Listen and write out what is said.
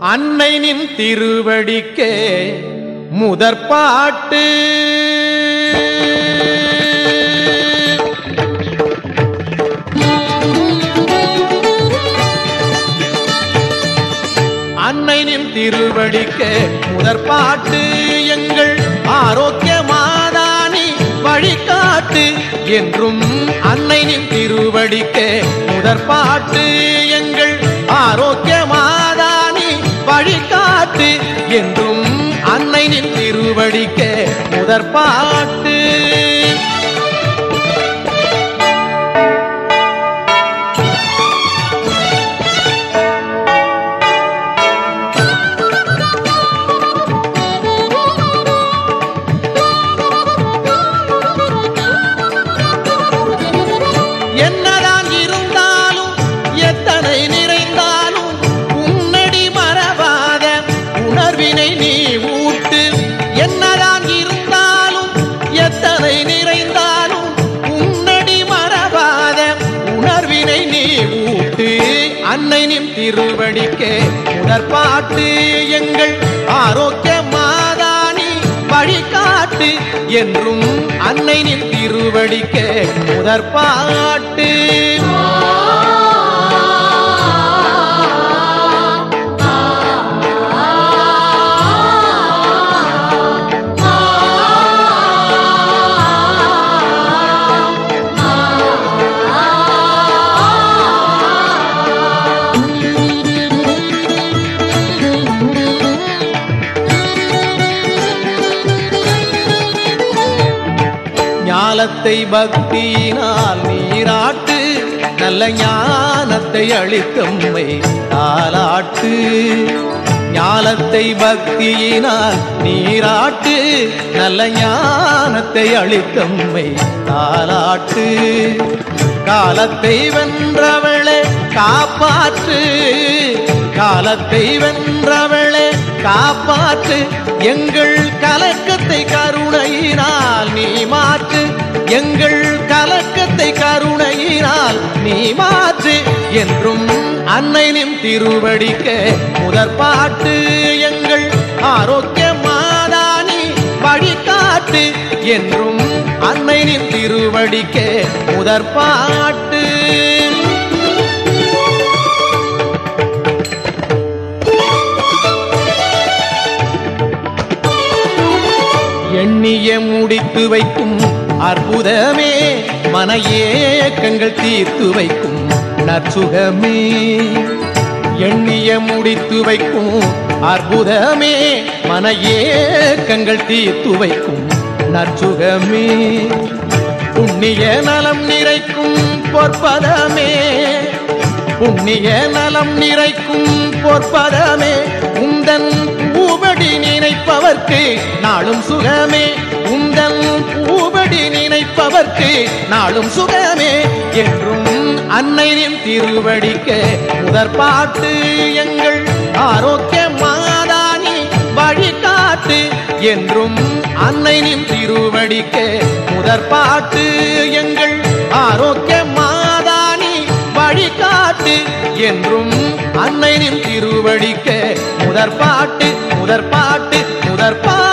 அன்னை நின் திருவடிக்கே முதற்பாட்டு அன்னை நின் திருவடிக்கே முதற்பாட்டு எங்கள் ஆரோக்கிய மாதானி வழிகாட்டு என்றும் அன்னை நின் திருவடிக்கே முதற்பாட்டு எங்கள் ஆரோக்கிய மாதானி வழிகாட்டு என்றும் அன்னை நின் திருவடிக்கே முதற்பாட்டு என்னதான் இருந்தாலும் எத்தனை நிறைந்தாலும் உன்னடி மறவாத உணர்வினை நீ ஊட்டு என்னதான் இருந்தாலும் எத்தனை நிறைந்தாலும் உன்னடி மறவாத உணர்வினை நீ ஊட்டு அன்னை நின் திருவடிக்கே முதற்பாட்டு எங்கள் ஆரோக்கிய மாதானி வழிகாட்டு என்றும் அன்னை நின் திருவடிக்கே முதற்பாட்டு ஞானத்தை பக்தியினால் நீராட்டு நல்ல ஞானத்தை அளித்தம்மை தாலாட்டு ஞானத்தை பக்தியினால் நீராட்டு நல்ல ஞானத்தை அளித்தம்மை தாலாட்டு காலத்தை வென்றவளே காப்பாற்று காலத்தை வென்றவளே காப்பாற்று எங்கள் கலக்கத்தை கருணையினால் நீ மாற்று எங்கள் கலக்கத்தை கருணையினால் நீ மாற்று என்றும் அன்னை நின் திருவடிக்க முதற்பாட்டு எங்கள் ஆரோக்கிய மாதானி வழிகாட்டு என்றும் அன்னை நின் திருவடிக்க முதற்பாட்டு எண்ணிய முடித்து வைக்கும் அற்புதமே மன ஏக்கங்கள் தீர்த்து வைக்கும் நற்சுகமே எண்ணிய முடித்து வைக்கும் அற்புதமே மன ஏக்கங்கள் தீர்த்து வைக்கும் நற்சுகமே புண்ணிய நலம் நிறைக்கும் பொற்பதமே புண்ணிய நலம் நிறைக்கும் பொற்பதமே உந்தன் பூபடி நினைப்பவர்க்கு நாளும் சுகமே உந்தன் பூபடி நினைப்பவர்க்கு நாளும் சுகமே என்றும் அன்னையின் திருவடிக்க முதற்பாட்டு எங்கள் ஆரோக்கிய மாதானி வழிகாட்டு என்றும் அன்னையின் திருவடிக்க முதற்பாட்டு எங்கள் ஆரோக்கிய மாதானி வழிகாட்டு என்றும் அன்னையின் திருவடிக்க முதற்பாட்டு முதற்பாட்டு முதற்பா